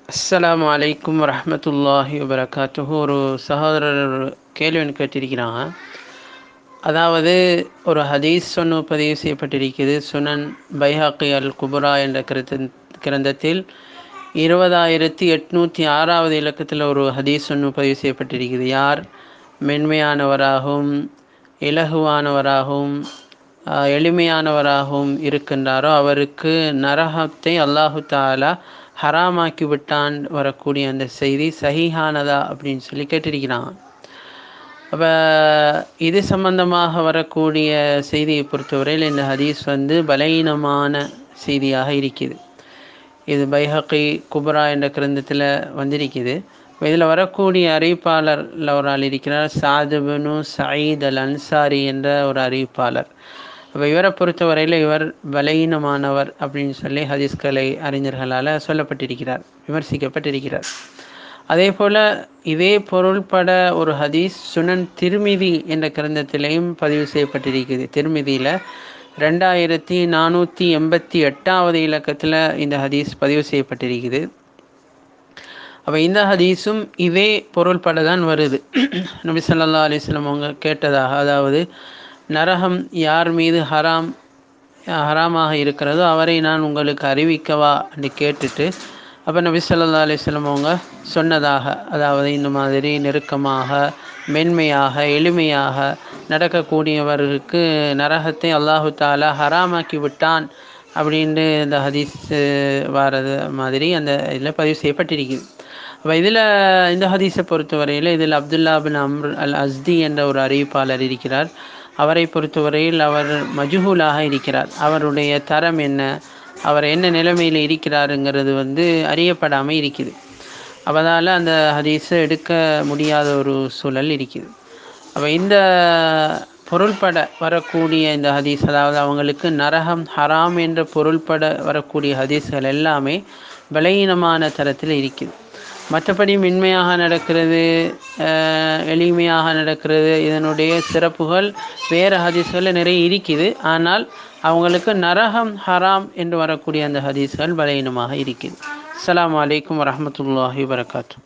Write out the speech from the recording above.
அஸ்ஸலாமு அலைக்கும் வரஹ்மத்துல்லாஹி வபரகாத்துஹு ஒரு சகோதரர் ஒரு கேள்வி ஒன்று கேட்டிருக்கிறாங்க அதாவது ஒரு ஹதீஸ் ஒன்று பதிவு செய்யப்பட்டிருக்கிறது சுனன் பைஹாக்கி அல் குபுரா என்ற கிரந்த கிரந்தத்தில் இருபதாயிரத்தி எட்நூற்றி ஆறாவது இலக்கத்தில் ஒரு ஹதீஸ் ஒன்று பதிவு செய்யப்பட்டிருக்கிறது யார் மென்மையானவராகவும் இலகுவானவராகவும் ஆஹ், எளிமையானவராகவும் இருக்கின்றாரோ அவருக்கு நரகத்தை அல்லாஹு தாலா ஹராமாக்கி விட்டான் வரக்கூடிய அந்த செய்தி சஹீஹானதா அப்படின்னு சொல்லி கேட்டிருக்கிறாங்க அப்போ இது சம்பந்தமாக வரக்கூடிய செய்தியை பொறுத்தவரையில் இந்த ஹதீஸ் வந்து பலகீனமான செய்தியாக இருக்குது இது பைஹக்கி குப்ரா என்ற கிரந்தத்தில் வந்திருக்குது இதில் வரக்கூடிய அறிவிப்பாளரில் ஒரு ஆள் இருக்கிறார் சாதுபனு சயீத் அல் அன்சாரி என்ற ஒரு அறிவிப்பாளர் அப்போ இவரை பொறுத்தவரையில் இவர் பலகீனமானவர் அப்படின்னு சொல்லி ஹதீஸ்கலை அறிஞர்களால் சொல்லப்பட்டிருக்கிறார் விமர்சிக்கப்பட்டிருக்கிறார் அதே போல் இதே பொருள்பட ஒரு ஹதீஸ் சுனன் திருமிதி என்ற கிரந்தத்திலையும் பதிவு செய்யப்பட்டிருக்குது திருமிதியில் ரெண்டாயிரத்தி நானூற்றி எண்பத்தி எட்டாவது இலக்கத்தில் இந்த ஹதீஸ் பதிவு செய்யப்பட்டிருக்குது அப்போ இந்த ஹதீஸும் இதே பொருள்பட தான் வருது நபி ஸல்லல்லாஹு அலைஹி வஸல்லம் அவங்க கேட்டதாக அதாவது நரகம் யார் மீது ஹராம் ஹராமாக இருக்கிறதோ அவரை நான் உங்களுக்கு அறிவிக்கவா என்று கேட்டுட்டு அப்போ நபி ஸல்லல்லாஹு அலைஹி வஸல்லம் அவங்க சொன்னதாக அதாவது இந்த மாதிரி நெருக்கமாக மென்மையாக எளிமையாக நடக்கக்கூடியவர்களுக்கு நரகத்தை அல்லாஹு தாலா ஹராமாக்கி விட்டான் அப்படின்ட்டு இந்த ஹதீஸ் வாரது மாதிரி அந்த இதில் பதிவு செய்யப்பட்டிருக்குது அப்போ இதில் இந்த ஹதீஸை பொறுத்தவரையில் இதில் அப்துல்லா பின் அம்ர் அல் அஸ்தி என்ற ஒரு அறிவிப்பாளர் இருக்கிறார் அவரை பொறுத்தவரையில் அவர் மஜ்ஹூலாக இருக்கிறார் அவருடைய தரம் என்ன அவர் என்ன நிலைமையில் இருக்கிறாருங்கிறது வந்து அறியப்படாமல் இருக்குது அவதால் அந்த ஹதீஸை எடுக்க முடியாத ஒரு சூழல் இருக்குது அப்போ இந்த பொருள்பட வரக்கூடிய இந்த ஹதீஸ் அதாவது அவங்களுக்கு நரகம் ஹராம் என்ற பொருள்பட வரக்கூடிய ஹதீஸ்கள் எல்லாமே பலகீனமான தரத்தில் இருக்குது மற்றபடி மென்மையாக நடக்கிறது அஹ், எளிமையாக நடக்கிறது இதனுடைய சிறப்புகள் வேறு ஹதீஸ்களில் நிறைய இருக்குது ஆனால் அவங்களுக்கு நரகம் ஹராம் என்று வரக்கூடிய அந்த ஹதீஸ்கள் பலகீனமாக இருக்குது அஸ்ஸலாமு அலைக்கும் வரஹ்மத்துல்லாஹி வரகாத்து